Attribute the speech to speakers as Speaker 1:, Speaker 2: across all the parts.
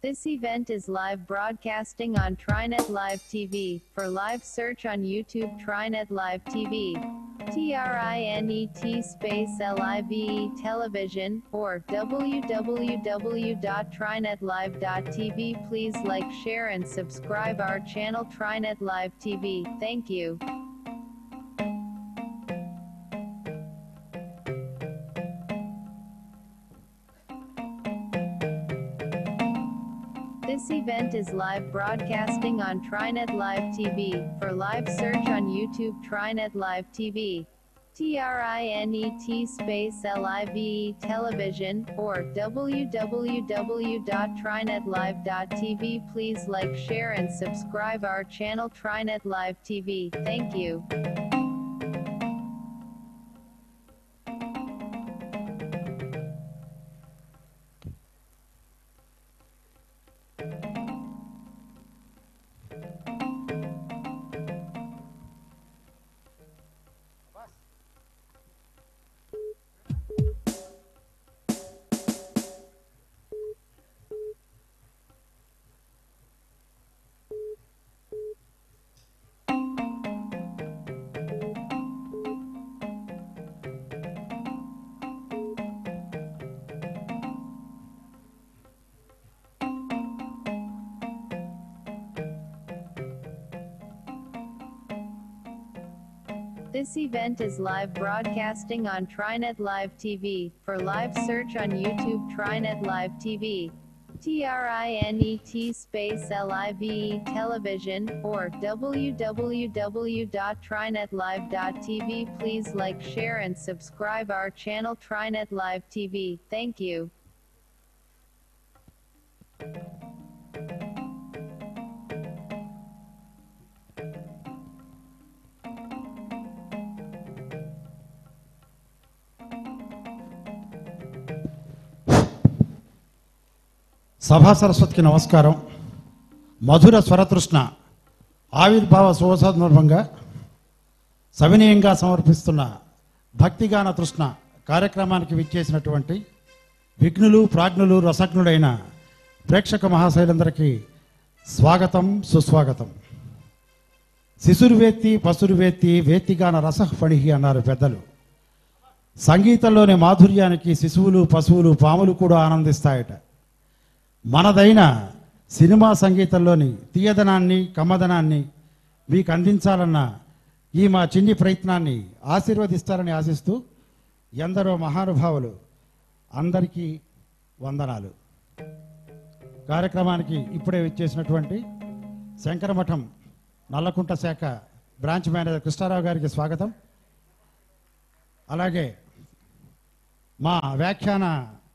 Speaker 1: This event is live broadcasting on Trinet Live TV. For live search on YouTube Trinet Live TV. T R I N E T space L I V E television or www.trinetlive.tv. Please like, share, and subscribe our channel Trinet Live TV. Thank you. This event is live broadcasting on Trinet Live TV. For live search on YouTube Trinet Live TV. T R I N E T space L I V E television or www.trinetlive.tv. Please like, share, and subscribe our channel Trinet Live TV. Thank you. This event is live broadcasting on Trinet Live TV. For live search on YouTube Trinet Live TV. T R I N E T space L I V E television or www.trinetlive.tv. Please like, share, and subscribe our channel Trinet Live TV. Thank you.
Speaker 2: సభా సరస్వతికి నమస్కారం మధుర స్వరతృష్ణ ఆవిర్భావ శుభ సందర్భంగా సవినయంగా సమర్పిస్తున్న భక్తిగాన తృష్ణ కార్యక్రమానికి విచ్చేసినటువంటి విఘ్నులు ప్రాజ్ఞులు రసజ్ఞుడైన ప్రేక్షక మహాశైలందరికీ స్వాగతం సుస్వాగతం శిశుర్వేత్తి పసురువేత్తి వేత్తిగాన రసఫణిహి అన్నారు పెద్దలు సంగీతంలోని మాధుర్యానికి శిశువులు పశువులు పాములు కూడా ఆనందిస్తాయట మనదైన సినిమా సంగీతంలోని తీయదనాన్ని కమ్మదనాన్ని మీకు అందించాలన్న ఈ మా చిన్ని ప్రయత్నాన్ని ఆశీర్వదిస్తారని ఆశిస్తూ ఎందరో మహానుభావులు అందరికీ వందనాలు కార్యక్రమానికి ఇప్పుడే విచ్చేసినటువంటి శంకరమఠం నల్లకుంట శాఖ బ్రాంచ్ మేనేజర్ కృష్ణారావు గారికి స్వాగతం అలాగే మా వ్యాఖ్యాన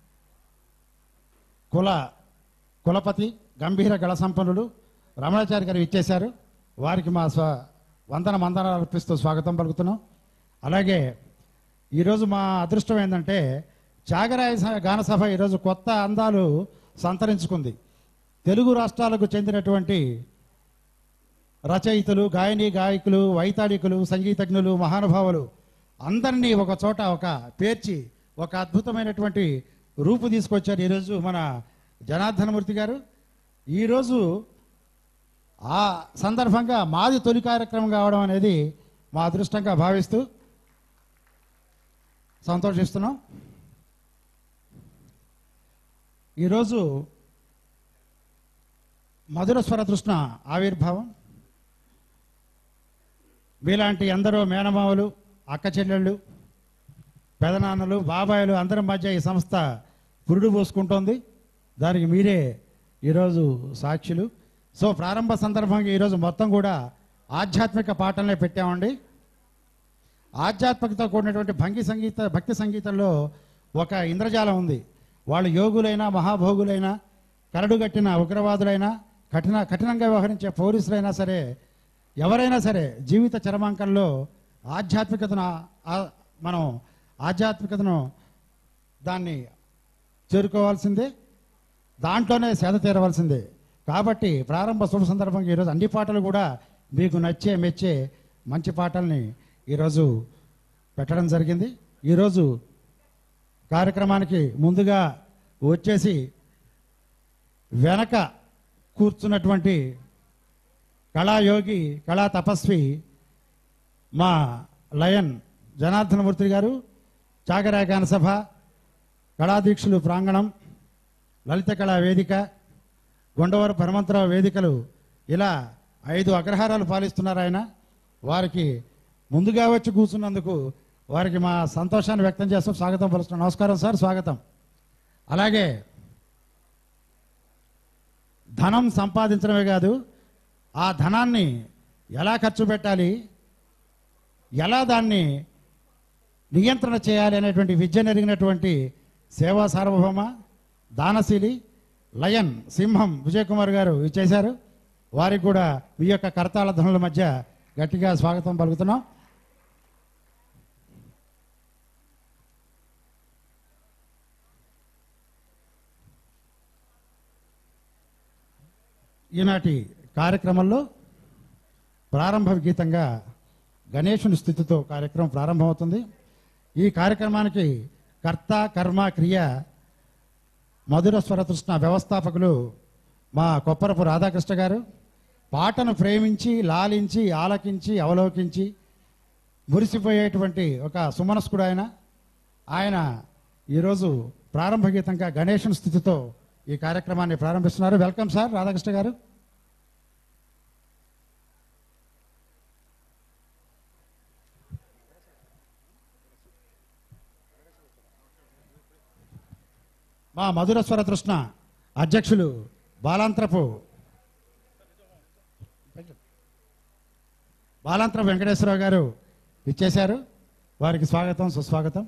Speaker 2: కుల కులపతి గంభీర గళ సంపన్నులు రమణాచారి గారు ఇచ్చేశారు వారికి మా స్వ వందన మందనాలు అర్పిస్తూ స్వాగతం పలుకుతున్నాం అలాగే ఈరోజు మా అదృష్టం ఏంటంటే త్యాగరాయ స- గాన సభ ఈరోజు కొత్త అందాలు సంతరించుకుంది తెలుగు రాష్ట్రాలకు చెందినటువంటి రచయితలు గాయని గాయకులు వైతాళికులు సంగీతజ్ఞులు మహానుభావులు అందరినీ ఒక చోట ఒక పేర్చి ఒక అద్భుతమైనటువంటి రూపు తీసుకొచ్చారు ఈరోజు మన జనార్దనమూర్తి గారు ఈరోజు ఆ సందర్భంగా మాది తొలి కార్యక్రమం కావడం అనేది మా అదృష్టంగా భావిస్తూ సంతోషిస్తున్నాం ఈరోజు మధుర స్వర తృష్ణ ఆవిర్భావం మీలాంటి ఎందరో మేనమావులు అక్క చెల్లెళ్ళు పెదనాన్నలు బాబాయిలు అందరి మధ్య ఈ సంస్థ పురుడు పోసుకుంటోంది దానికి మీరే ఈరోజు సాక్షులు సో ప్రారంభ సందర్భంగా ఈరోజు మొత్తం కూడా ఆధ్యాత్మిక పాటలనే పెట్టామండి ఆధ్యాత్మికతో కూడినటువంటి భంగి సంగీత భక్తి సంగీతంలో ఒక ఇంద్రజాలం ఉంది వాళ్ళు యోగులైనా మహాభోగులైనా కరడుగట్టిన ఉగ్రవాదులైనా కఠిన కఠినంగా వ్యవహరించే పోలీసులైనా సరే ఎవరైనా సరే జీవిత చరమాంకంలో ఆధ్యాత్మికతను ఆ- ఆ- మనం ఆధ్యాత్మికతను దాన్ని చేరుకోవాల్సిందే దాంట్లోనే సేద తీరవలసిందే కాబట్టి ప్రారంభ శుభ సందర్భంగా ఈరోజు అన్ని పాటలు కూడా మీకు నచ్చే మెచ్చే మంచి పాటల్ని ఈరోజు పెట్టడం జరిగింది ఈరోజు కార్యక్రమానికి ముందుగా వచ్చేసి వెనక కూర్చున్నటువంటి కళాయోగి కళా తపస్వి మా లయన్ జనార్దనమూర్తి గారు చాగరాగాన సభ కళాదీక్షలు ప్రాంగణం లలిత కళా వేదిక గుండవరం హనుమంతరావు వేదికలు ఇలా ఐదు అగ్రహారాలు పాలిస్తున్నారు ఆయన వారికి ముందుగా వచ్చి కూర్చున్నందుకు వారికి మా సంతోషాన్ని వ్యక్తం చేస్తూ స్వాగతం పలుస్తున్నాం నమస్కారం సార్ స్వాగతం అలాగే ధనం సంపాదించడమే కాదు ఆ ధనాన్ని ఎలా ఖర్చు పెట్టాలి ఎలా దాన్ని నియంత్రణ చేయాలి అనేటువంటి విద్య నెరిగినటువంటి సేవా సార్వభౌమ దానశీలి లయన్ సింహం విజయ్ కుమార్ గారు ఇది చేశారు వారికి కూడా మీ యొక్క కరతాళ ధనుల మధ్య గట్టిగా స్వాగతం పలుకుతున్నాం ఈనాటి కార్యక్రమంలో ప్రారంభ గీతంగా గణేశుని స్థితితో కార్యక్రమం ప్రారంభమవుతుంది ఈ కార్యక్రమానికి కర్త కర్మ క్రియ మధుర స్వరతృష్ణ వ్యవస్థాపకులు మా కొప్పరపు రాధాకృష్ణ గారు పాటను ప్రేమించి లాలించి ఆలకించి అవలోకించి మురిసిపోయేటువంటి ఒక సుమనస్కుడు ఆయన ఆయన ఈరోజు ప్రారంభ గీతంగా గణేశుని స్థితితో ఈ కార్యక్రమాన్ని ప్రారంభిస్తున్నారు వెల్కమ్ సార్ రాధాకృష్ణ గారు మా మధుర స్వర తృష్ణ అధ్యక్షులు బాలాంత్రపు బాలాంత్రపు వెంకటేశ్వరరావు గారు ఇచ్చేశారు వారికి స్వాగతం సుస్వాగతం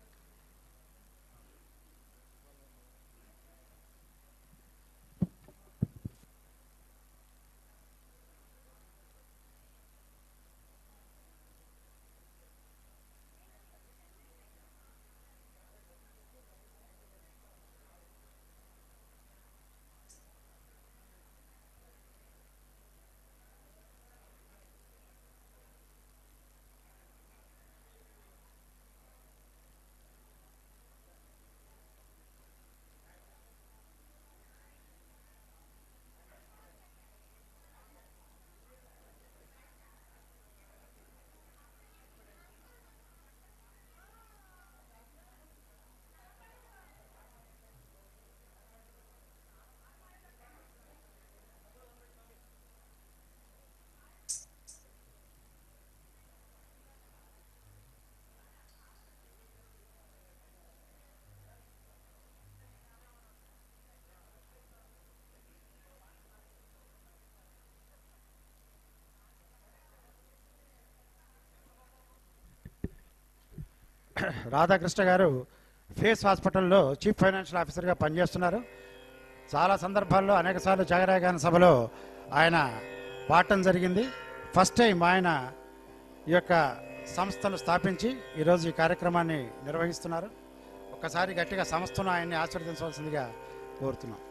Speaker 2: రాధాకృష్ణ గారు ఫేస్ హాస్పిటల్లో చీఫ్ ఫైనాన్షియల్ ఆఫీసర్గా పనిచేస్తున్నారు చాలా సందర్భాల్లో అనేక సార్లు జాగరాగాన సభలో ఆయన పాడటం జరిగింది ఫస్ట్ టైం ఆయన ఈ యొక్క సంస్థను స్థాపించి ఈరోజు ఈ కార్యక్రమాన్ని నిర్వహిస్తున్నారు ఒక్కసారి గట్టిగా సంస్థను ఆయన్ని ఆశీర్వదించవలసిందిగా కోరుతున్నాం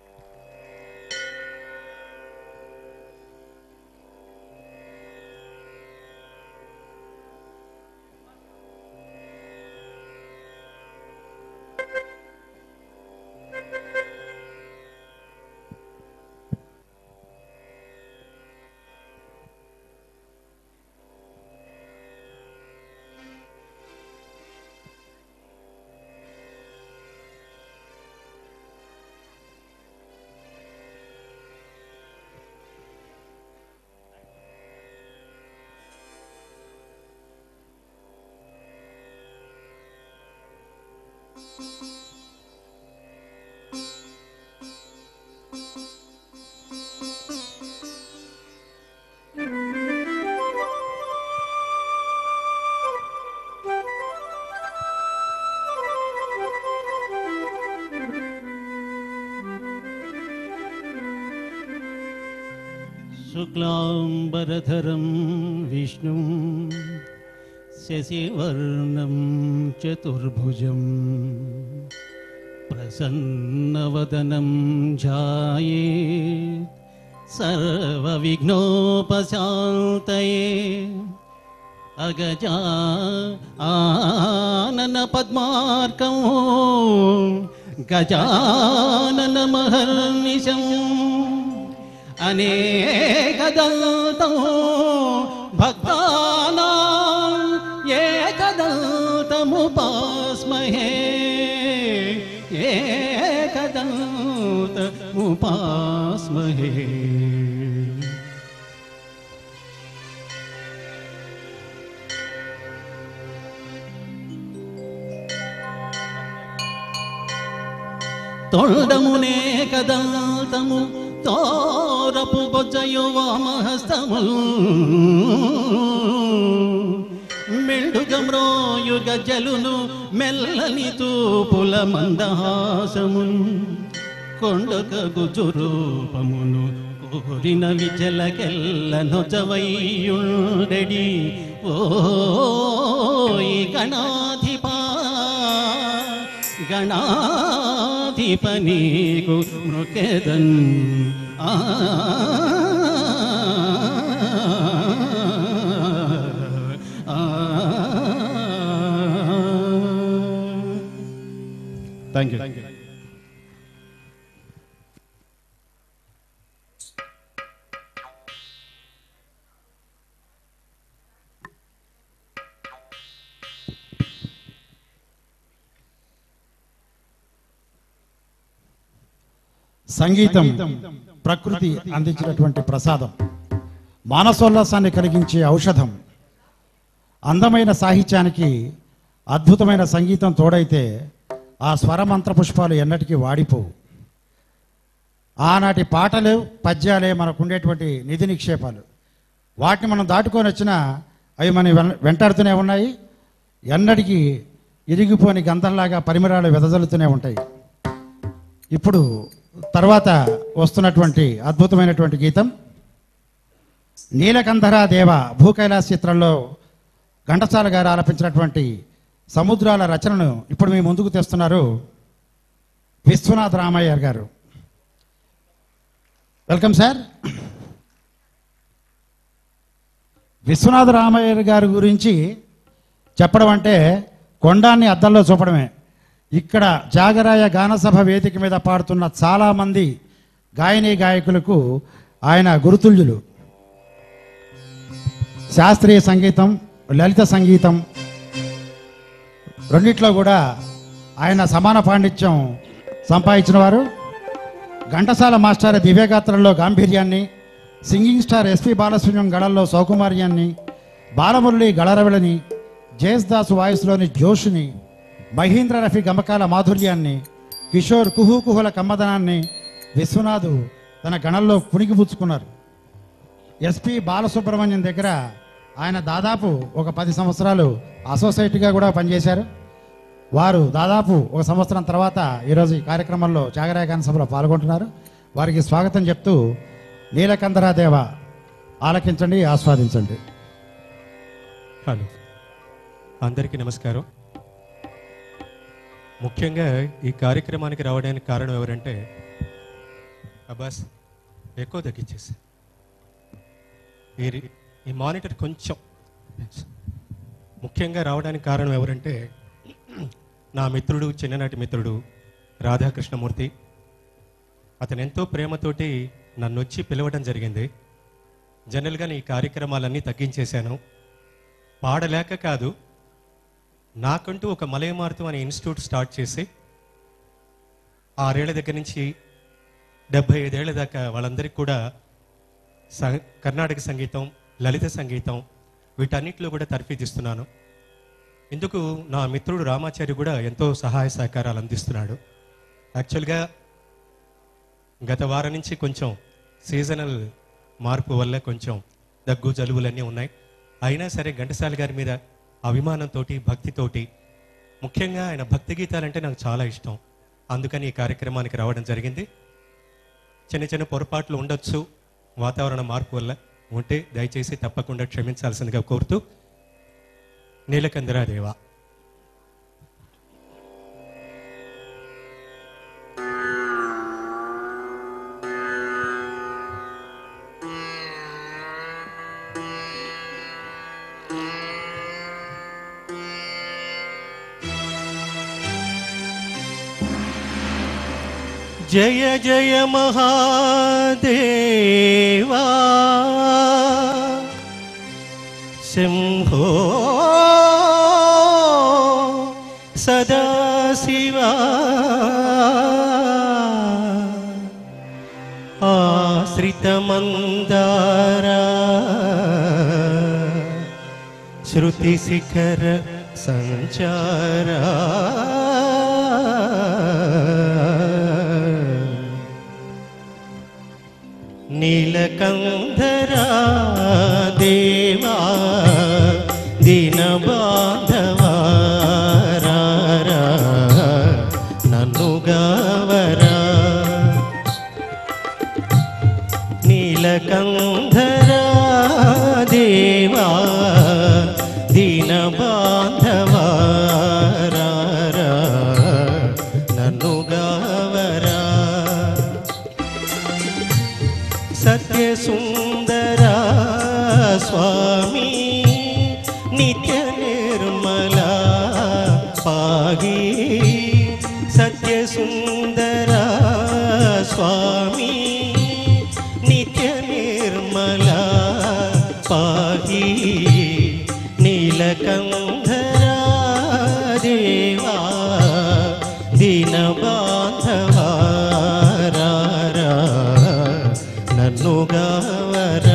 Speaker 3: शुक्लाम्बरधरं विष्णुं शशिवर्णं चतुर्भुजं प्रसन्नवदनं ध्याये सर्वविघ्नोपशान्तये अगजा आननपद्मार्कं గజానన మహర్నిశం అనేకదంతం భక్తానాం ఏకదంతముపాస్మహే ఏకదంతముపాస్మహే తొండమునే కదంతము తోరపు బొజ్జయు వామహస్తముల్ మెండుగమ్రోయు గజలును మెల్లని తూపుల మందహాసము కొండక గుజురూపమును కోరిన విచలకెల్ల నొజవయ్యుండెడి ఓయి గణాధిపా గణాధిప నీకు మృకెదన్ ఆ థ్యాంక్ యూ
Speaker 2: సంగీతం ప్రకృతి అందించినటువంటి ప్రసాదం మానసోల్లాసాన్ని కలిగించే ఔషధం అందమైన సాహిత్యానికి అద్భుతమైన సంగీతం తోడైతే ఆ స్వరమంత్ర పుష్పాలు ఎన్నటికీ వాడిపోవు ఆనాటి పాటలు పద్యాలే మనకు ఉండేటువంటి నిధి నిక్షేపాలు వాటిని మనం దాటుకొని వచ్చినా అవి మన వెన్- వెంటాడుతూనే ఉన్నాయి ఎన్నటికీ ఇరిగిపోని గంధంలాగా పరిమళాలు వెదజల్లుతూనే ఉంటాయి ఇప్పుడు తర్వాత వస్తున్నటువంటి అద్భుతమైనటువంటి గీతం నీలకంధర దేవ భూకైలాస్ చిత్రంలో ఘంటసాల గారు ఆలపించినటువంటి సముద్రాల రచనను ఇప్పుడు మీ ముందుకు తెస్తున్నారు విశ్వనాథ్ రామయ్య గారు వెల్కమ్ సార్ విశ్వనాథ రామయ్య గారి గురించి చెప్పడం అంటే కొండాన్ని అద్దంలో చూపడమే ఇక్కడ జాగరాయ గానసభ వేదిక మీద పాడుతున్న చాలామంది గాయని గాయకులకు ఆయన గురుతుల్యులు శాస్త్రీయ సంగీతం లలిత సంగీతం రెండిట్లో కూడా ఆయన సమాన పాండిత్యం సంపాదించిన వారు ఘంటసాల మాస్టర్ దివ్యగాత్రల్లో గాంభీర్యాన్ని సింగింగ్ స్టార్ ఎస్పి బాలసుబ్రహ్మణ్యం గళల్లో సౌకుమార్యాన్ని బాలమురళి గళరవిళని జయస్దాస్ వాయిస్లోని జోషుని మహీంద్ర రఫీ గమకాల మాధుర్యాన్ని కిషోర్ కుహు కుహుల కమ్మదనాన్ని విశ్వనాథు తన గణంలో పుణికిపుచ్చుకున్నారు ఎస్పి బాలసుబ్రహ్మణ్యం దగ్గర ఆయన దాదాపు ఒక పది సంవత్సరాలు అసోసియేట్గా కూడా పనిచేశారు వారు దాదాపు ఒక సంవత్సరం తర్వాత ఈరోజు ఈ కార్యక్రమంలో జాగరాయ గాన సభలో పాల్గొంటున్నారు వారికి స్వాగతం చెప్తూ నీలకందరాదేవ ఆలకించండి ఆస్వాదించండి
Speaker 4: హలో అందరికీ నమస్కారం ముఖ్యంగా ఈ కార్యక్రమానికి రావడానికి కారణం ఎవరంటే అబ్బాస్ ఎక్కువ తగ్గించేసి ఈ రి- ఈ మానిటర్ కొంచెం ముఖ్యంగా రావడానికి కారణం ఎవరంటే నా మిత్రుడు చిన్ననాటి మిత్రుడు రాధాకృష్ణమూర్తి అతను ఎంతో ప్రేమతోటి నన్ను వచ్చి పిలవడం జరిగింది జనరల్గా ఈ కార్యక్రమాలన్నీ తగ్గించేశాను పాడలేక కాదు నాకంటూ ఒక మలయమారుతం అనే ఇన్స్టిట్యూట్ స్టార్ట్ చేసి ఆరేళ్ల దగ్గర నుంచి డెబ్బై ఐదేళ్ల దాకా వాళ్ళందరికీ కూడా స- కర్ణాటక సంగీతం లలిత సంగీతం వీటన్నిటిలో కూడా తర్ఫీదిస్తున్నాను ఇందుకు నా మిత్రుడు రామాచారి కూడా ఎంతో సహాయ సహకారాలు అందిస్తున్నాడు యాక్చువల్గా గత వారం నుంచి కొంచెం సీజనల్ మార్పు వల్ల కొంచెం దగ్గు జలుబులన్నీ ఉన్నాయి అయినా సరే ఘంటసాల గారి మీద అభిమానంతో భక్తితోటి ముఖ్యంగా ఆయన భక్తి గీతాలంటే నాకు చాలా ఇష్టం అందుకని ఈ కార్యక్రమానికి రావడం జరిగింది చిన్న చిన్న పొరపాట్లు ఉండొచ్చు వాతావరణ మార్పు వల్ల ఉంటే దయచేసి తప్పకుండా క్షమించాల్సిందిగా కోరుతూ నీలకందరాదేవా జయ జయ మహాదేవా శంభో సదాశివా ఆశ్రితమందారా శృతిశిఖర సంచారా నీలకంధరా దేవా దీనబాంధవా రా, రా, నన్ను గావరా నీలకంధరా దేవా దీనబాంధవా రా, రా, నన్ను గావరా సత్యసుందరా స్వామి నిత్య నిర్మలా పాగి సత్యసుందరా స్వామి నిత్య నిర్మలా పాగి నీలకంధరా దేవా దీనబాంధవా రా, రా, నన్ను గావరా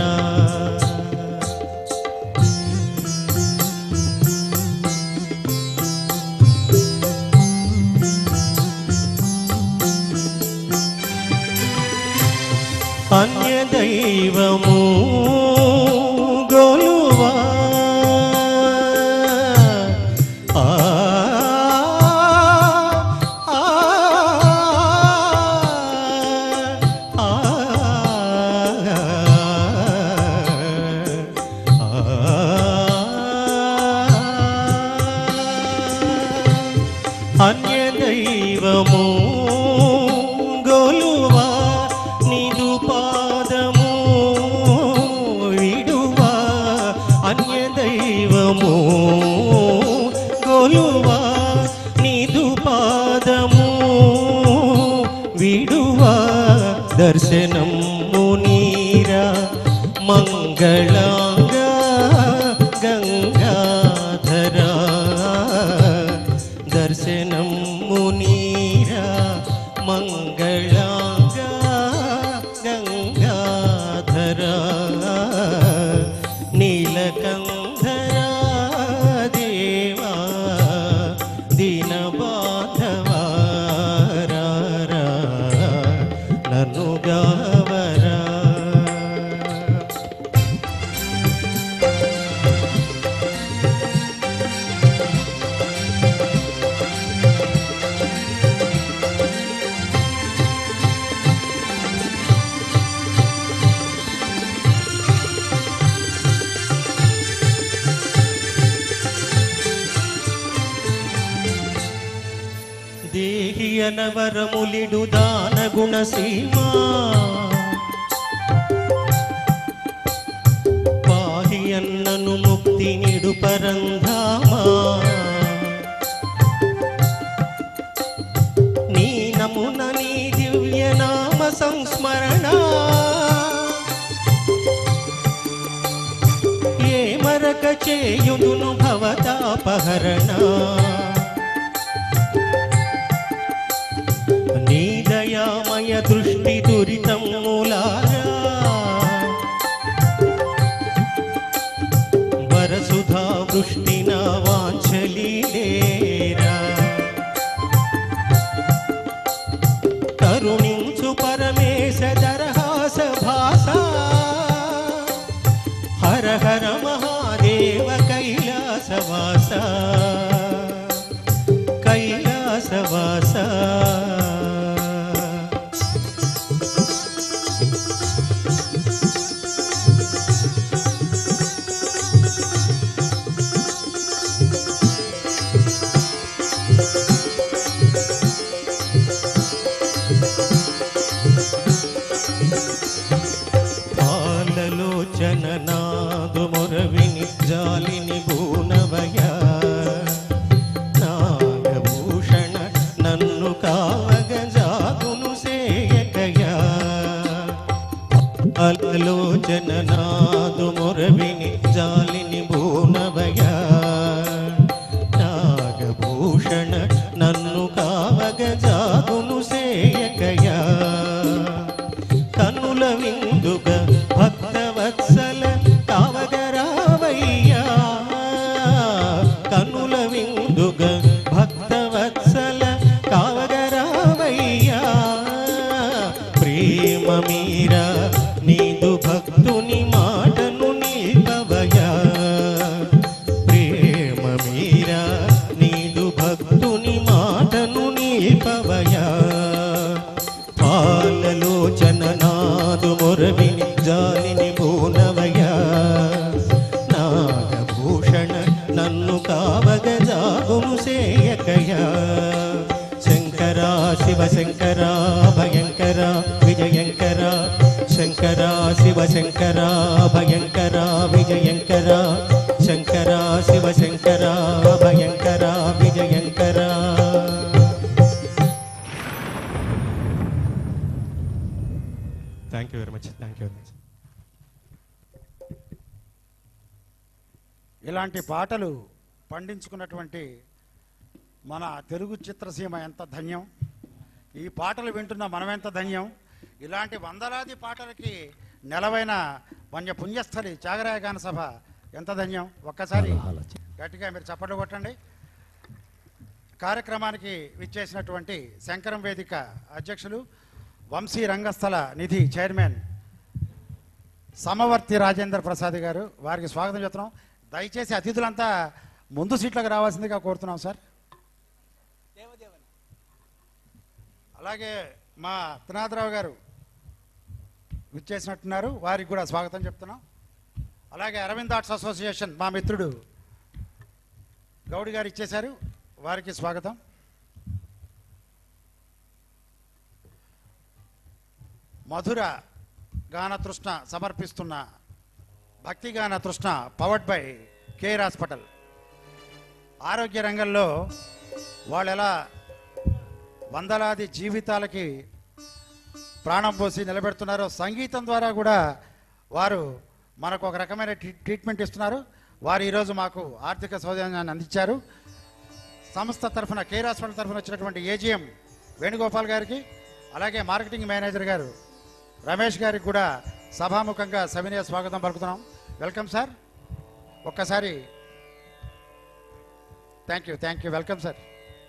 Speaker 4: అన్య దైవము గోలువా ఆ, ఆ, ఆ, అన్య దైవము గోలువా నిదు పాదము విడువా అన్య దైవము గోలువా నిదు పాదము విడువా దర్శనం మునీరా మంగళాంగ గంగాధరా దర్శనం మునీరా మంగళాంగ గంగాధరా నీలకంధరా దేవా దీనబాధవా రా, రా, నన్ను గావరా దేహి అనవరములిడు దాన గుణసీమా పాహి అన్నను ముక్తి నిడు పరంధామా నీ నమున నీ దివ్య నామ సంస్మరణ ఏ మరక చేయుదును భవతాపహరణ నీ దయామయ దృష్టి దురితములారా వరసుధా వృష్టి నా వాంఛలీలేరా కరుణించు పరమేశ దరహాస భాస హర హర మహాదేవ కైలాసవాస కైలాసవాస పాలలోచన నాదు మొరవిని జాలిని భూనవయ నాగభూషణ నన్ను కా
Speaker 3: జననాదు మొరవిని జాలిని బూనవయా నాగభూషణ నన్ను కావగ జాగును సేయకయా కన్నుల విందుగ భక్తవత్సల కావగరావయ్యా కన్నుల విందుగ భక్తవత్సల కావగరావయ్యా ప్రేమ మీరా నీదు భక్తుని మాటను నిల్పవయా ప్రేమ మీరా నీదు భక్తుని మాటను నిల్పవయా పాలలోచన నాదు మొరవిని జాలిని బూనవయా నాగభూషణ నన్ను కావగ జాగును సేయకయా శంకరా శివ శంకరా భయంకర విజయంకర శంకరా శివ శంకరా భయంకర విజయంకర శంకరా శివ శంకరా భయంకర విజయంకర
Speaker 4: thank you very much thank you very much
Speaker 2: ఇలాంటి పాటలు పండించుకున్నటువంటి మన తెలుగు చిత్రసీమ ఎంత ధన్యం ఈ పాటలు వింటున్న మనం ఎంత ధన్యం ఇలాంటి వందలాది పాటలకి నెలవైన వన్య పుణ్యస్థలి త్యాగరాయ గాన సభ ఎంత ధన్యం ఒక్కసారి గట్టిగా మీరు చప్పట్లు కొట్టండి కార్యక్రమానికి విచ్చేసినటువంటి శంకరం వేదిక అధ్యక్షులు వంశీ రంగస్థల నిధి చైర్మన్ సమవర్తి రాజేంద్ర ప్రసాద్ గారు వారికి స్వాగతం చెప్తున్నాం దయచేసి అతిథులంతా ముందు సీట్లకు రావాల్సిందిగా కోరుతున్నాం సార్ అలాగే మా త్రినాథరావు గారు విచ్చేసినట్టున్నారు వారికి కూడా స్వాగతం చెప్తున్నాం అలాగే అరవింద్ ఆర్ట్స్ అసోసియేషన్ మా మిత్రుడు గౌడి గారు ఇచ్చేశారు వారికి స్వాగతం మధుర గాన తృష్ణ సమర్పిస్తున్న భక్తిగాన తృష్ణ పవర్డ్ బై కేర్ హాస్పిటల్ ఆరోగ్య రంగంలో వాళ్ళు ఎలా వందలాది జీవితాలకి ప్రాణం పోసి నిలబెడుతున్నారో సంగీతం ద్వారా కూడా వారు మనకు ఒక రకమైన ట్రీ- ట్రీట్మెంట్ ఇస్తున్నారు వారు ఈరోజు మాకు ఆర్థిక సౌజన్యాన్ని అందించారు సంస్థ తరఫున కేర్ హాస్పిటల్ తరఫున వచ్చినటువంటి ఏజీఎం వేణుగోపాల్ గారికి అలాగే మార్కెటింగ్ మేనేజర్ గారు రమేష్ గారికి కూడా సభాముఖంగా సవినయ స్వాగతం పలుకుతున్నాం వెల్కమ్ సార్ ఒక్కసారి thank you thank you welcome sir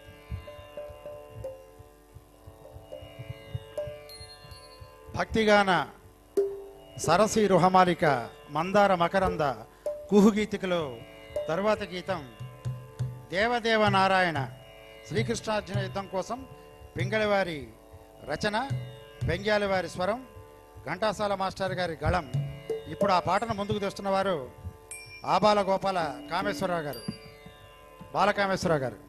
Speaker 2: భక్తిగాన సరసి రుహమాలిక మందార మకరంద కుహుగీతికలో తరువాత గీతం దేవదేవ నారాయణ శ్రీకృష్ణార్జున యుద్ధం కోసం పింగళివారి రచన బెంగ్యాలి వారి స్వరం ఘంటాసాల మాస్టర్ గారి గళం ఇప్పుడు ఆ పాటను ముందుకు తెస్తున్న వారు ఆబాల గోపాల కామేశ్వరరావు గారు బాలకామేశ్వరరావు గారు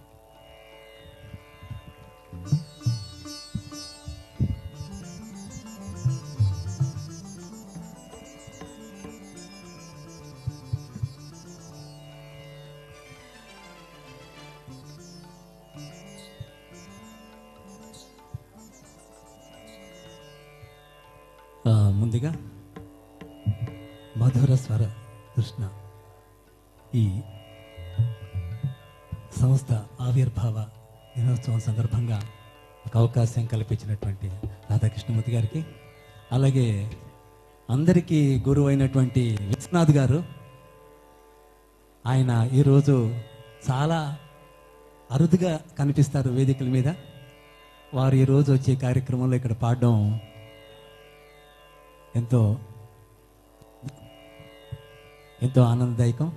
Speaker 5: ఆ, ముందుగా మధుర స్వర కృష్ణ ఈ సంస్థ ఆవిర్భావ దినోత్సవం సందర్భంగా ఒక అవకాశం కల్పించినటువంటి రాధాకృష్ణమూర్తి గారికి అలాగే అందరికీ గురువు అయినటువంటి విశ్వనాథ్ గారు ఆయన ఈరోజు చాలా అరుదుగా కనిపిస్తారు వేదికల మీద వారు ఈరోజు వచ్చే కార్యక్రమంలో ఇక్కడ పాడడం ఎంతో ఎంతో ఆనందదాయకం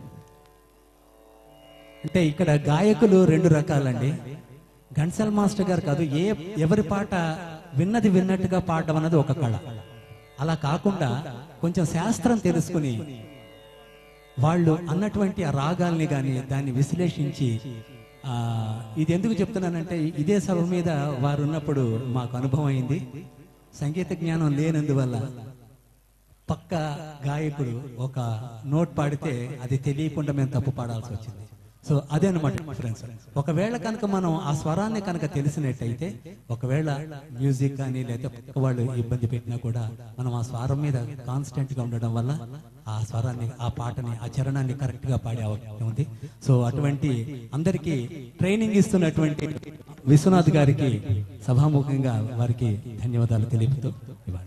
Speaker 5: అంటే ఇక్కడ గాయకులు రెండు రకాలండి ఘంటసాల మాస్టర్ గారు కాదు ఏ ఎవరి పాట విన్నది విన్నట్టుగా పాడడం అన్నది ఒక కళ అలా కాకుండా కొంచెం శాస్త్రం తెలుసుకుని వాళ్ళు అన్నటువంటి ఆ రాగాల్ని కానీ దాన్ని విశ్లేషించి ఆ, ఇది ఎందుకు చెప్తున్నానంటే ఇదే సభ మీద వారు ఉన్నప్పుడు మాకు అనుభవం అయింది సంగీత జ్ఞానం లేనందువల్ల పక్క గాయకుడు ఒక నోట్ పాడితే అది తెలియకుండా మేము తప్పు పాడాల్సి వచ్చింది సో అదే అనమాట డిఫరెన్స్ ఒకవేళ కనుక మనం ఆ స్వరాన్ని కనుక తెలిసినట్టయితే ఒకవేళ మ్యూజిక్ కానీ లేదా పక్క వాళ్ళు ఇబ్బంది పెట్టినా కూడా మనం ఆ స్వరం మీద కాన్స్టెంట్ గా ఉండడం వల్ల ఆ స్వరాన్ని ఆ పాటని ఆ చరణాన్ని కరెక్ట్ గా పాడే అవకాశం ఉంది సో అటువంటి అందరికీ ట్రైనింగ్ ఇస్తున్నటువంటి విశ్వనాథ్ గారికి సభాముఖంగా వారికి ధన్యవాదాలు తెలుపుతూ ఇవ్వాలి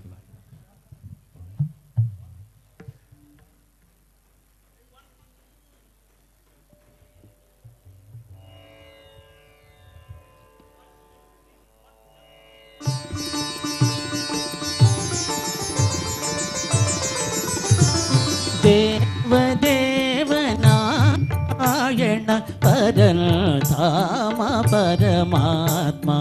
Speaker 3: దేవదేవనారాయణ పరధామ పరమాత్మా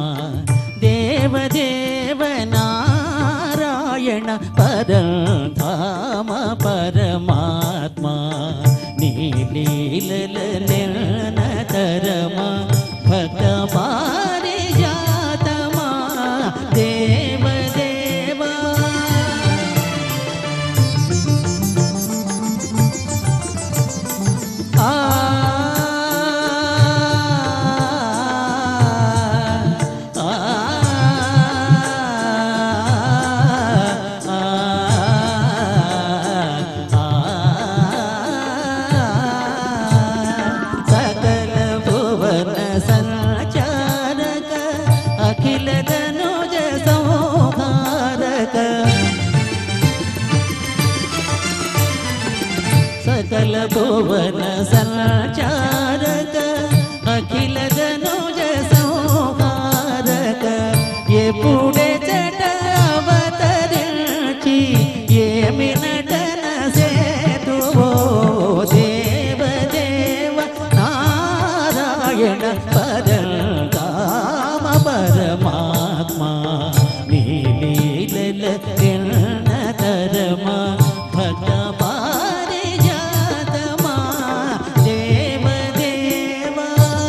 Speaker 3: దేవదేవనారాయణ పరధామ పరమాత్మా నీలీల నిర్ణతరమా భక్త పారిజాతమా దేవదేవా ఆ ఆ సకల భువన సంచారక అఖిల ధనుజ సంహారక సకల భువన సంచారక అఖిల ధనుజ సంహారక ఎప్పుడే చట అవతరించి ఏమి నటన సేతువో దేవ దేవ నారాయణ పరకామ పరమాత్మా నీలీల తరమా భక్త పారిజాతమా దేవ దేవా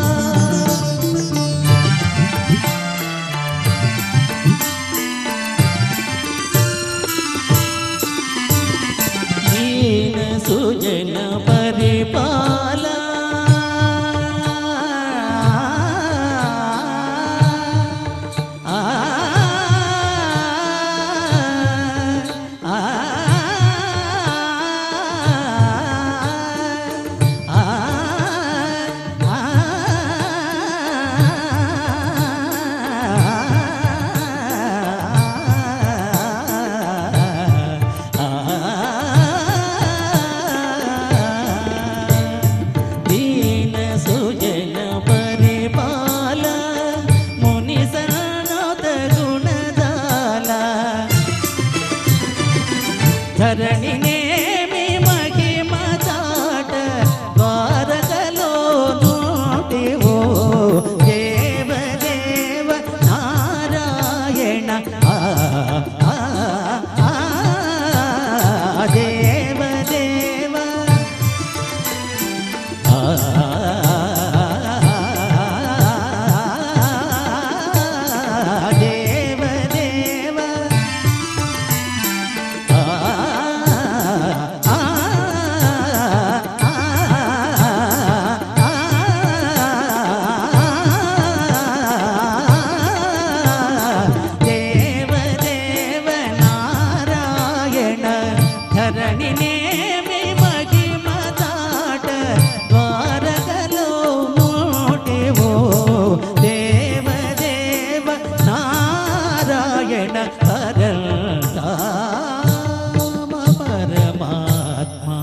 Speaker 3: దీన సుజన పరిపాల ఆ ఆ దీన సుజన పరిపాల ముని సనత గుణదాల ధరణి నేమి మహిమ చాట ద్వారకలో నోటివో దేవ దేవ నారాయణ ఆ, ఆ, ఆ, దేవ దేవ ఆ, దేవ దేవ దేవ దేవ నారాయణ ధరణి నేమి మహిమ దాట ద్వారకలో మూటివో దేవ దేవ నారాయణ పరమ పరమాత్మా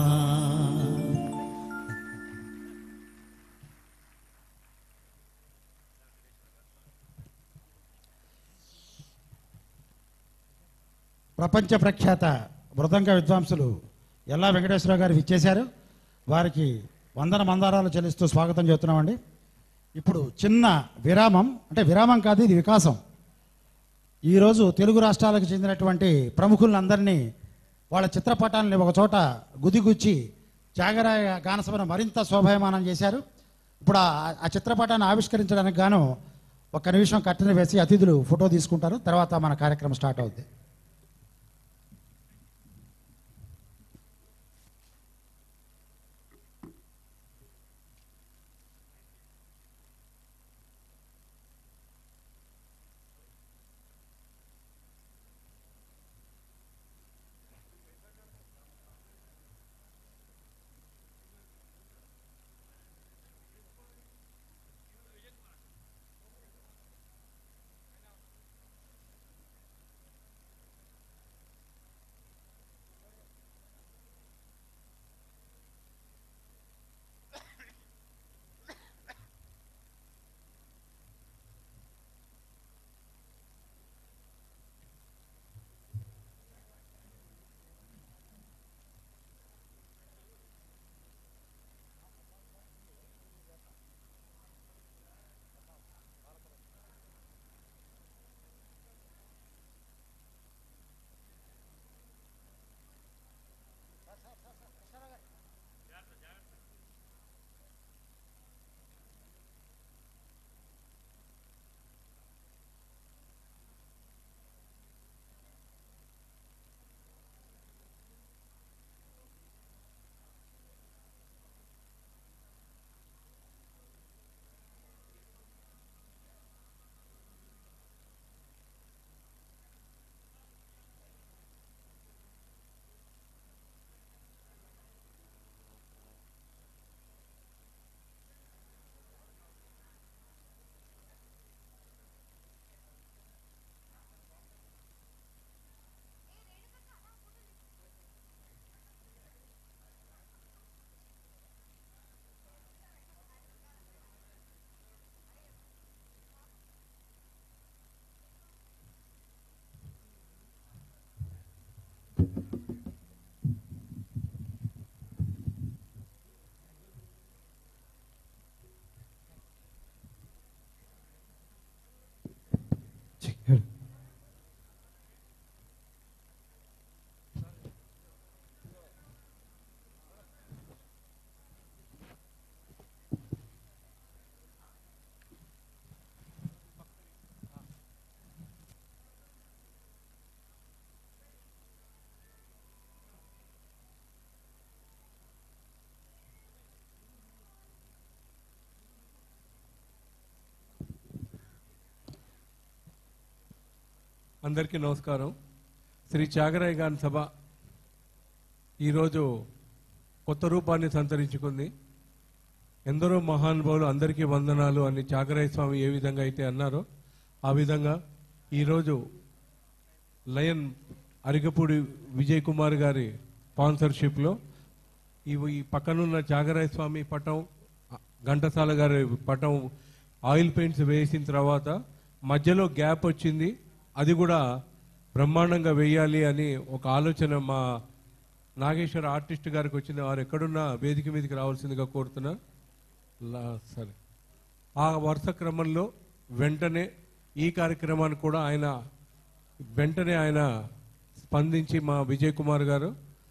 Speaker 2: ప్రపంచ ప్రఖ్యాత మృదంగ విద్వాంసులు ఎల్లా వెంకటేశ్వరరావు గారు ఇచ్చేశారు వారికి వందన మందారాలు చెల్లిస్తూ స్వాగతం చెబుతున్నామండి ఇప్పుడు చిన్న విరామం అంటే విరామం కాదు ఇది వికాసం ఈరోజు తెలుగు రాష్ట్రాలకు చెందినటువంటి ప్రముఖులందరినీ వాళ్ళ చిత్రపటాలని ఒక చోట గుదిగుచ్చి త్యాగరాయ గానసభను మరింత శోభాయమానం చేశారు ఇప్పుడు ఆ- ఆ చిత్రపటాన్ని ఆవిష్కరించడానికి గాను ఒక నిమిషం కట్టెన వేసి అతిథులు ఫోటో తీసుకుంటారు తర్వాత మన కార్యక్రమం స్టార్ట్ అవుద్ది
Speaker 6: అందరికీ నమస్కారం శ్రీ త్యాగరాయ గారి సభ ఈరోజు కొత్త రూపాన్ని సంతరించుకుంది ఎందరో మహానుభావులు అందరికీ వందనాలు అని త్యాగరాయ స్వామి ఏ విధంగా అయితే అన్నారో ఆ విధంగా ఈరోజు లయన్ అరిగపూడి విజయ్ కుమార్ గారి స్పాన్సర్షిప్లో ఈ ఈ పక్కనున్న త్యాగరాయ స్వామి పటం ఘంటసాల గారి పటం ఆయిల్ పెయింట్స్ వేసిన తర్వాత మధ్యలో గ్యాప్ వచ్చింది అది కూడా బ్రహ్మాండంగా వేయాలి అని ఒక ఆలోచన మా నాగేశ్వర ఆర్టిస్ట్ గారికి వచ్చింది వారు ఎక్కడున్నా వేదిక మీదకి రావాల్సిందిగా కోరుతున్నా లా- సరే ఆ వరుస క్రమంలో వెంటనే ఈ కార్యక్రమాన్ని కూడా ఆయన వెంటనే ఆయన స్పందించి మా విజయ్ కుమార్ గారు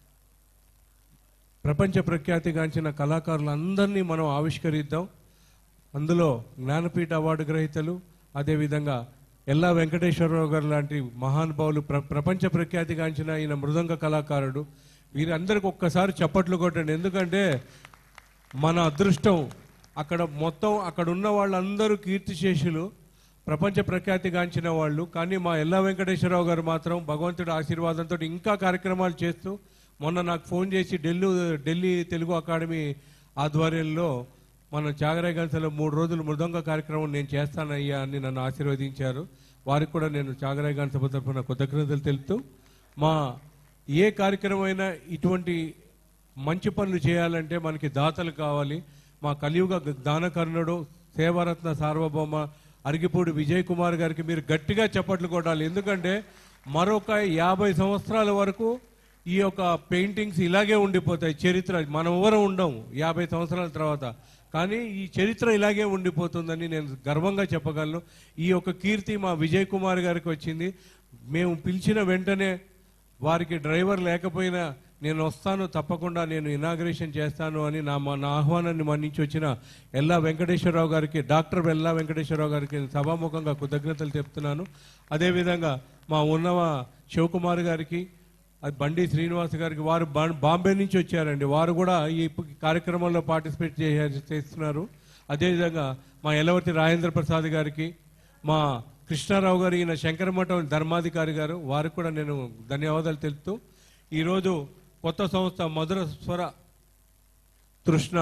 Speaker 6: ప్రపంచ ప్రఖ్యాతిగాంచిన కళాకారులందరినీ మనం ఆవిష్కరిద్దాం అందులో జ్ఞానపీఠ అవార్డు గ్రహీతలు అదేవిధంగా ఎల్లా వెంకటేశ్వరరావు గారు లాంటి మహానుభావులు ప్ర ప్రపంచ ప్రఖ్యాతిగాంచిన ఈయన మృదంగ కళాకారుడు వీరందరికి ఒక్కసారి చప్పట్లు కొట్టండి ఎందుకంటే మన అదృష్టం అక్కడ మొత్తం అక్కడ ఉన్న వాళ్ళందరూ కీర్తిశేషులు ప్రపంచ ప్రఖ్యాతిగాంచిన వాళ్ళు కానీ మా ఎల్లా వెంకటేశ్వరరావు గారు మాత్రం భగవంతుడి ఆశీర్వాదంతో ఇంకా కార్యక్రమాలు చేస్తూ మొన్న నాకు ఫోన్ చేసి ఢిల్లీ ఢిల్లీ తెలుగు అకాడమీ ఆధ్వర్యంలో మన త్యాగరాయ గంసలో మూడు రోజులు మృదంగ కార్యక్రమం నేను చేస్తానయ్యా అని నన్ను ఆశీర్వదించారు వారికి కూడా నేను త్యాగరాయ గారి సభ తరఫున కృతజ్ఞతలు తెలుపుతూ మా ఏ కార్యక్రమం అయినా ఇటువంటి మంచి పనులు చేయాలంటే మనకి దాతలు కావాలి మా కలియుగ దానకర్ణుడు సేవారత్న సార్వభౌమ అరిగిపూడి విజయ్ కుమార్ గారికి మీరు గట్టిగా చప్పట్లు కొట్టాలి ఎందుకంటే మరొక యాభై సంవత్సరాల వరకు ఈ యొక్క పెయింటింగ్స్ ఇలాగే ఉండిపోతాయి చరిత్ర మనం ఎవరు ఉండం యాభై సంవత్సరాల తర్వాత కానీ ఈ చరిత్ర ఇలాగే ఉండిపోతుందని నేను గర్వంగా చెప్పగలను ఈ యొక్క కీర్తి మా విజయ్ కుమార్ గారికి వచ్చింది మేము పిలిచిన వెంటనే వారికి డ్రైవర్ లేకపోయినా నేను వస్తాను తప్పకుండా నేను ఇనాగ్రేషన్ చేస్తాను అని నా మా- నా ఆహ్వానాన్ని మన్నించి వచ్చిన ఎల్లా వెంకటేశ్వరరావు గారికి డాక్టర్ ఎల్లా వెంకటేశ్వరరావు గారికి నేను సభాముఖంగా కృతజ్ఞతలు చెప్తున్నాను అదేవిధంగా మా ఉన్నవ శివకుమార్ గారికి అది బండి శ్రీనివాస్ గారికి వారు బా- బాంబే నుంచి వచ్చారండి వారు కూడా ఈ ప- కార్యక్రమంలో పార్టిసిపేట్ చే- చేస్తున్నారు అదేవిధంగా మా ఎలవర్తి రాజేంద్ర ప్రసాద్ గారికి మా కృష్ణారావు గారు ఈయన శంకరమఠం ధర్మాధికారి గారు వారికి కూడా నేను ధన్యవాదాలు తెలుపుతూ ఈరోజు కొత్త సంస్థ మధుర స్వర తృష్ణ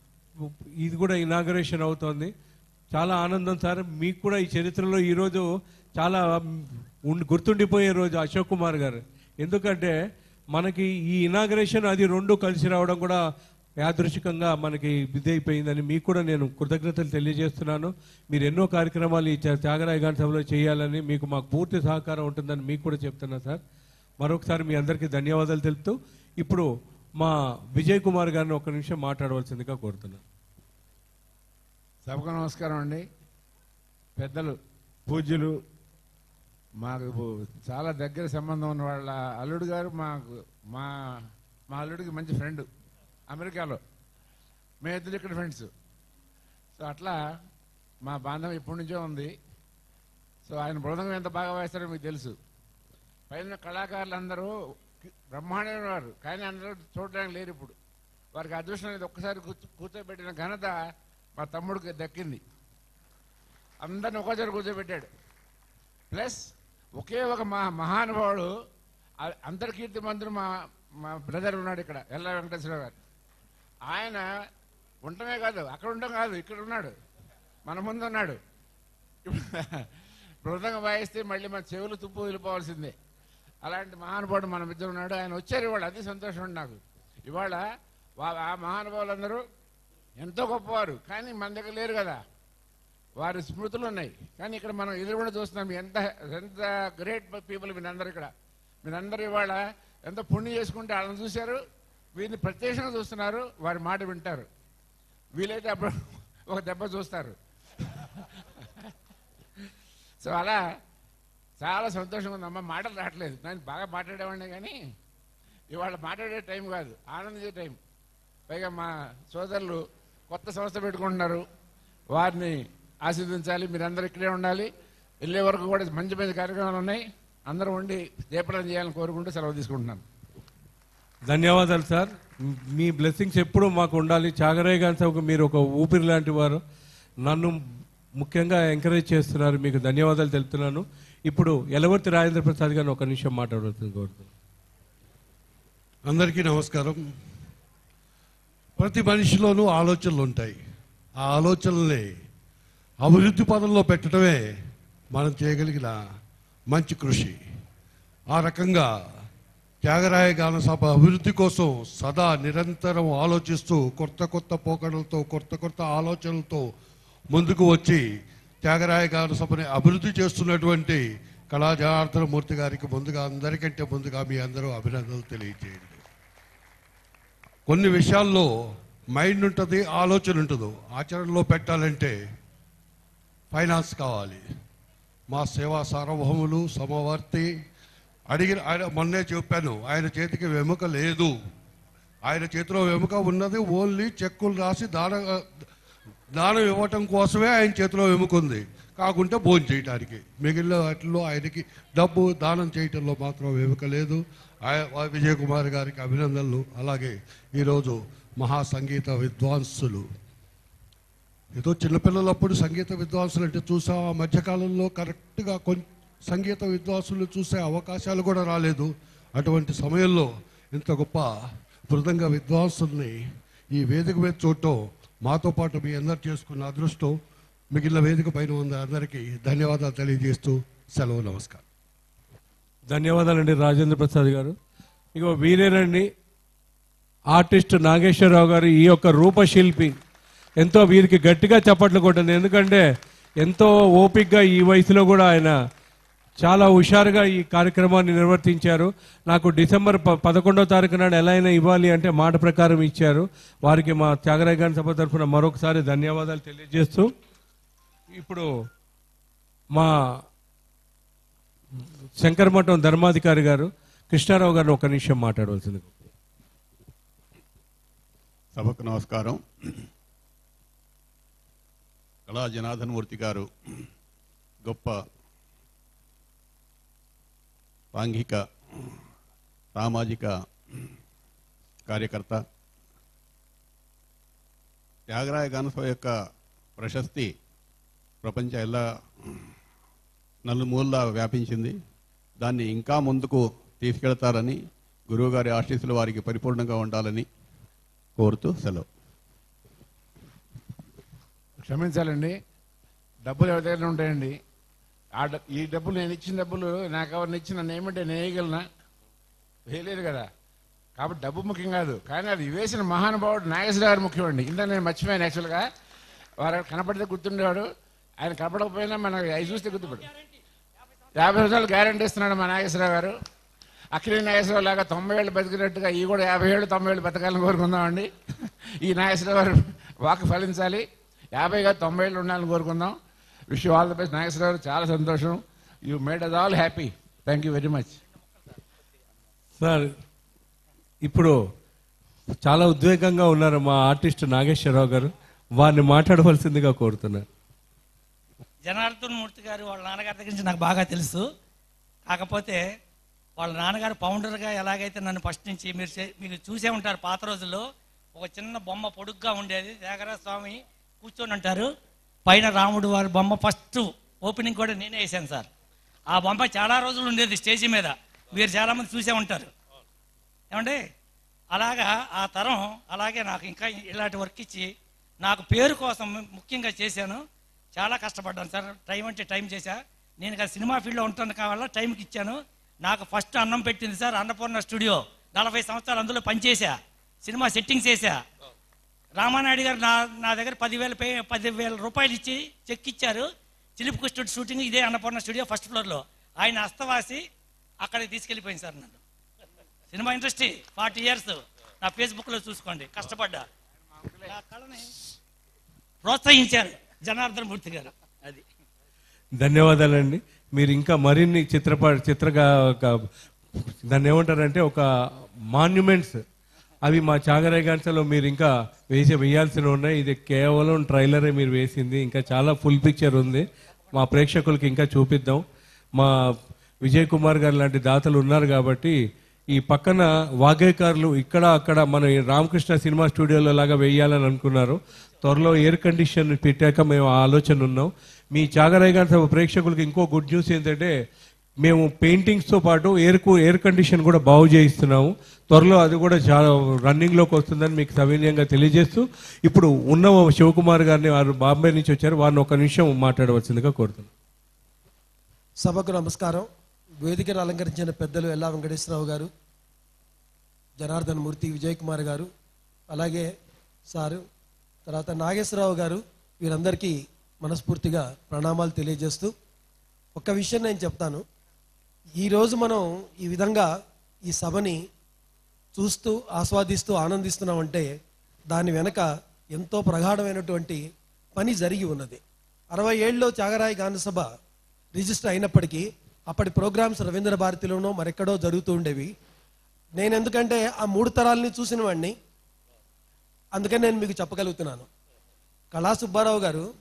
Speaker 6: ఇది కూడా ఇనాగరేషన్ అవుతోంది చాలా ఆనందం సార్ మీకు కూడా ఈ చరిత్రలో ఈరోజు చాలా ఉండి గుర్తుండిపోయే రోజు అశోక్ కుమార్ గారు ఎందుకంటే మనకి ఈ ఇనాగరేషన్ అది రెండు కలిసి రావడం కూడా యాదృశికంగా మనకి ఇదైపోయిందని మీకు కూడా నేను కృతజ్ఞతలు తెలియజేస్తున్నాను మీరు ఎన్నో కార్యక్రమాలు ఈ త్యా- త్యాగరాయ గారి సభలో చేయాలని మీకు మాకు పూర్తి సహకారం ఉంటుందని మీకు కూడా చెప్తున్నా సార్ మరొకసారి మీ అందరికీ ధన్యవాదాలు తెలుపుతూ ఇప్పుడు మా విజయ్ కుమార్ గారిని ఒక నిమిషం మాట్లాడవలసిందిగా కోరుతున్నాను
Speaker 7: సభకు నమస్కారం అండి పెద్దలు పూజ్యులు మాకు చాలా దగ్గర సంబంధం ఉన్న వాళ్ళ అల్లుడు గారు మాకు మా మా అల్లుడికి మంచి ఫ్రెండ్ అమెరికాలో మేము ఇద్దరు ఇక్కడ ఫ్రెండ్స్ సో అట్లా మా బాంధవం ఇప్పటి నుంచో ఉంది సో ఆయన బృందం ఎంత బాగా వేస్తారో మీకు తెలుసు పైన కళాకారులు అందరూ బ్రహ్మాండమైన వారు కానీ అందరూ చూడడానికి లేరు ఇప్పుడు వారికి అదృష్టం అనేది ఒక్కసారి కూర్చో కూర్చోబెట్టిన ఘనత మా తమ్ముడికి దక్కింది అందరిని ఒక్కోసారి కూర్చోబెట్టాడు ప్లస్ ఒకే ఒక మా మహానుభావుడు ఆ- అంతర్కీర్తి మంత్రులు మా మా బ్రదర్ ఉన్నాడు ఇక్కడ ఎల్లా వెంకటేశ్వర గారు ఆయన ఉండటమే కాదు అక్కడ ఉండడం కాదు ఇక్కడ ఉన్నాడు మన ముందు ఉన్నాడు మృదంగా వాయిస్తే మళ్ళీ మన చెవులు తుప్పు వెళ్ళిపోవాల్సిందే అలాంటి మహానుభావుడు మన మధ్య ఉన్నాడు ఆయన వచ్చారు ఇవాళ అది సంతోషం ఉంది నాకు ఇవాళ వా- ఆ మహానుభావులందరూ ఎంతో గొప్పవారు కానీ మన దగ్గర లేరు కదా వారి స్మృతులు ఉన్నాయి కానీ ఇక్కడ మనం ఎదురుగుండా చూస్తున్నాం ఎంత ఎంత గ్రేట్ పీపుల్ మీరందరూ ఇక్కడ మీరందరూ ఇవాళ ఎంత పుణ్యం చేసుకుంటే వాళ్ళని చూశారు వీరిని ప్రత్యక్షంగా చూస్తున్నారు వారి మాట వింటారు వీలైతే అప్పుడు ఒక దెబ్బ చూస్తారు సో అలా చాలా సంతోషంగా ఉంది అమ్మ మాటలు రావట్లేదు నేను బాగా మాట్లాడేవాడిని కానీ ఇవాళ మాట్లాడే టైం కాదు ఆనందించే టైం పైగా మా సోదరులు కొత్త సంస్థ పెట్టుకుంటున్నారు వారిని ఆశీర్వదించాలి మీరందరూ ఇక్కడే ఉండాలి వెళ్ళే వరకు కూడా మంచి మంచి కార్యక్రమాలు ఉన్నాయి అందరూ ఉండి దీపనం చేయాలని కోరుకుంటూ సెలవు తీసుకుంటున్నాను
Speaker 6: ధన్యవాదాలు సార్ మీ బ్లెస్సింగ్స్ ఎప్పుడూ మాకు ఉండాలి చాగరాయ్ గారి సభకు మీరు ఒక ఊపిరి లాంటి వారు నన్ను ముఖ్యంగా ఎంకరేజ్ చేస్తున్నారు మీకు ధన్యవాదాలు తెలుపుతున్నాను ఇప్పుడు ఎలవర్తి రాజేంద్ర ప్రసాద్ గారిని ఒక నిమిషం మాట్లాడుతుంది కోరుతున్నాను
Speaker 8: అందరికీ నమస్కారం ప్రతి మనిషిలోనూ ఆలోచనలు ఉంటాయి ఆ ఆలోచనల్ని అభివృద్ధి పదంలో పెట్టడమే మనం చేయగలిగిన మంచి కృషి ఆ రకంగా త్యాగరాయ గాన సభ అభివృద్ధి కోసం సదా నిరంతరం ఆలోచిస్తూ కొత్త కొత్త పోకడలతో కొత్త కొత్త ఆలోచనలతో ముందుకు వచ్చి త్యాగరాయ గాన సభని అభివృద్ధి చేస్తున్నటువంటి కళా జనార్దన మూర్తి గారికి ముందుగా అందరికంటే ముందుగా మీ అందరూ అభినందనలు తెలియజేయండి కొన్ని విషయాల్లో మైండ్ ఉంటుంది ఆలోచన ఉంటుంది ఆచరణలో పెట్టాలంటే ఫైనాన్స్ కావాలి మా సేవా సార్వభౌములు సమవర్తి అడిగిన ఆయన మొన్నే చెప్పాను ఆయన చేతికి వెముక లేదు ఆయన చేతిలో వెముక ఉన్నది ఓన్లీ చెక్కులు రాసి దాన దానం ఇవ్వటం కోసమే ఆయన చేతిలో వెముక ఉంది కాకుంటే భోజనం చేయటానికి మిగిలిన వాటిల్లో ఆయనకి డబ్బు దానం చేయటంలో మాత్రం వెముక లేదు ఆయ- విజయ్ కుమార్ గారికి అభినందనలు అలాగే ఈరోజు మహా సంగీత విద్వాంసులు ఏదో చిన్నపిల్లలప్పుడు సంగీత విద్వాంసులు అంటే చూసాం ఆ మధ్యకాలంలో కరెక్ట్గా కొంచెం సంగీత విద్వాంసులు చూసే అవకాశాలు కూడా రాలేదు అటువంటి సమయంలో ఇంత గొప్ప మృదంగ విద్వాంసుల్ని ఈ వేదిక మీద చూడటం మాతో పాటు మీ అందరు చేసుకున్న అదృష్టం మిగిలిన వేదిక పైన ఉన్న అందరికీ ధన్యవాదాలు తెలియజేస్తూ సెలవు నమస్కారం
Speaker 6: ధన్యవాదాలండి రాజేంద్ర ప్రసాద్ గారు ఇగో వీరేనండి ఆర్టిస్ట్ నాగేశ్వరరావు గారు ఈ యొక్క రూపశిల్పి ఎంతో వీరికి గట్టిగా చప్పట్లు కొట్టండి ఎందుకంటే ఎంతో ఓపిక్గా ఈ వయసులో కూడా ఆయన చాలా హుషారుగా ఈ కార్యక్రమాన్ని నిర్వర్తించారు నాకు డిసెంబర్ ప పదకొండవ తారీఖు నాడు ఎలా అయినా ఇవ్వాలి అంటే మాట ప్రకారం ఇచ్చారు వారికి మా త్యాగరాయ గారి సభ తరఫున మరొకసారి ధన్యవాదాలు తెలియజేస్తూ ఇప్పుడు మా శంకరమఠం ధర్మాధికారి గారు కృష్ణారావు గారిని ఒక నిమిషం మాట్లాడవలసింది
Speaker 9: సభకు నమస్కారం కళా జనార్దన్ మూర్తి గారు గొప్ప సాంఘిక సామాజిక కార్యకర్త త్యాగరాయ గానసభ యొక్క ప్రశస్తి ప్రపంచ ఎలా నలుమూలలా వ్యాపించింది దాన్ని ఇంకా ముందుకు తీసుకెళ్తారని గురువుగారి ఆశీస్సులు వారికి పరిపూర్ణంగా ఉండాలని కోరుతూ సెలవు
Speaker 7: క్షమించాలండి డబ్బులు ఎవరి దగ్గర ఉంటాయండి ఆ డ- ఈ డబ్బులు నేను ఇచ్చిన డబ్బులు నాకు ఎవరిని ఇచ్చిన నన్ను ఏమంటే నేను వేయగలనా వేయలేదు కదా కాబట్టి డబ్బు ముఖ్యం కాదు కానీ అది వేసిన మహానుభావుడు నాగేశ్వర గారు ముఖ్యమండి ఇంత నేను మర్చిపోయాను యాక్చువల్గా వారు కనపడితే గుర్తుండేవాడు ఆయన కనపడకపోయినా మనకి అవి చూస్తే గుర్తుపడు యాభై రోజులు గ్యారంటీ ఇస్తున్నాడు మా నాగేశ్వరరావు గారు అఖిలే నాగేశ్వరరావు లాగా తొంభై ఏళ్ళు బతికినట్టుగా ఈ కూడా యాభై ఏళ్ళు తొంభై ఏళ్ళు బతకాలని కోరుకుందామండి ఈ నాగేశ్వరరావు గారు వాక్ ఫలించాలి యాభై కాదు తొంభై ఏళ్ళు ఉండాలని కోరుకుందాం wish all the best Nageswara Rao గారు చాలా సంతోషం you made us all happy thank you very much
Speaker 6: sir ఇప్పుడు చాలా ఉద్వేగంగా ఉన్నారు మా ఆర్టిస్ట్ నాగేశ్వరరావు గారు వారిని మాట్లాడవలసిందిగా కోరుతున్నారు
Speaker 10: జనార్దన్ మూర్తి గారు వాళ్ళ నాన్నగారి దగ్గర నుంచి నాకు బాగా తెలుసు కాకపోతే వాళ్ళ నాన్నగారు ఫౌండర్గా ఎలాగైతే నన్ను ఫస్ట్ నుంచి మీరు చే- మీరు చూసే ఉంటారు పాత రోజుల్లో ఒక చిన్న బొమ్మ పొడుగ్గా ఉండేది త్యాగరాజ స్వామి కూర్చొని ఉంటారు పైన రాముడు వారి బొమ్మ ఫస్ట్ ఓపెనింగ్ కూడా నేనే వేసాను సార్ ఆ బొమ్మ చాలా రోజులు ఉండేది స్టేజీ మీద మీరు చాలామంది చూసే ఉంటారు ఏమండి అలాగా ఆ తరం అలాగే నాకు ఇంకా ఇలాంటి వర్క్ ఇచ్చి నాకు పేరు కోసం ముఖ్యంగా చేశాను చాలా కష్టపడ్డాను సార్ టైం అంటే టైం చేశా నేను ఇక సినిమా ఫీల్డ్లో ఉంటాను కావాలా టైంకి ఇచ్చాను నాకు ఫస్ట్ అన్నం పెట్టింది సార్ అన్నపూర్ణ స్టూడియో నలభై సంవత్సరాలు అందులో పనిచేసా సినిమా సెట్టింగ్స్ చేశా రామానాయుడు గారు నా నా దగ్గర పదివేల పే పదివేల రూపాయలు ఇచ్చి చెక్ ఇచ్చారు చిలిపి కృష్ణుడు షూటింగ్ ఇదే అన్నపూర్ణ స్టూడియో ఫస్ట్ ఫ్లోర్లో ఆయన హస్తవాసి అక్కడికి తీసుకెళ్ళిపోయింది సార్ నన్ను సినిమా ఇండస్ట్రీ ఫార్టీ ఇయర్స్ నా ఫేస్బుక్లో చూసుకోండి కష్టపడ్డా నా కళని ప్రోత్సహించారు జనార్దన్ మూర్తి గారు అది
Speaker 6: ధన్యవాదాలండి మీరు ఇంకా మరిన్ని చిత్రప చిత్రగా ఒక దాన్ని ఏమంటారంటే ఒక మాన్యుమెంట్స్ అవి మా చాగరాయ్ గాంచలో మీరు ఇంకా వేసి వేయాల్సినవి ఉన్నాయి ఇది కేవలం ట్రైలరే మీరు వేసింది ఇంకా చాలా ఫుల్ పిక్చర్ ఉంది మా ప్రేక్షకులకి ఇంకా చూపిద్దాం మా విజయ్ కుమార్ గారు లాంటి దాతలు ఉన్నారు కాబట్టి ఈ పక్కన వాగ్గేకారులు ఇక్కడ అక్కడ మన ఈ రామకృష్ణ సినిమా స్టూడియోలో లాగా వేయాలని అనుకున్నారు త్వరలో ఎయిర్ కండిషన్ పెట్టాక మేము ఆ ఆలోచన ఉన్నాం మీ చాగరాయ్ గారి సభ ప్రేక్షకులకు ఇంకో గుడ్ న్యూస్ ఏంటంటే మేము పెయింటింగ్స్తో పాటు ఎయిర్ ఎయిర్ కండిషన్ కూడా బాగు చేయిస్తున్నాము త్వరలో అది కూడా చాలా రన్నింగ్లోకి వస్తుందని మీకు సవినయంగా తెలియజేస్తూ ఇప్పుడు ఉన్న శివకుమార్ గారిని వారు బాంబే నుంచి వచ్చారు వారిని ఒక నిమిషం మాట్లాడవలసిందిగా కోరుతున్నాను
Speaker 11: సభకు నమస్కారం వేదికను అలంకరించిన పెద్దలు ఎల్లా వెంకటేశ్వరరావు గారు జనార్దన్ మూర్తి విజయ్ కుమార్ గారు అలాగే సారు తర్వాత నాగేశ్వరరావు గారు వీరందరికీ మనస్ఫూర్తిగా ప్రణామాలు తెలియజేస్తూ ఒక్క విషయం నేను చెప్తాను ఈరోజు మనం ఈ విధంగా ఈ సభని చూస్తూ ఆస్వాదిస్తూ ఆనందిస్తున్నామంటే దాని వెనక ఎంతో ప్రగాఢమైనటువంటి పని జరిగి ఉన్నది అరవై ఏళ్ళలో త్యాగరాయ గాన సభ రిజిస్టర్ అయినప్పటికీ అప్పటి ప్రోగ్రామ్స్ రవీంద్ర భారతిలోనో మరెక్కడో జరుగుతూ ఉండేవి నేను ఎందుకంటే ఆ మూడు తరాలని చూసిన వాడిని అందుకని నేను మీకు చెప్పగలుగుతున్నాను కళా సుబ్బారావు గారు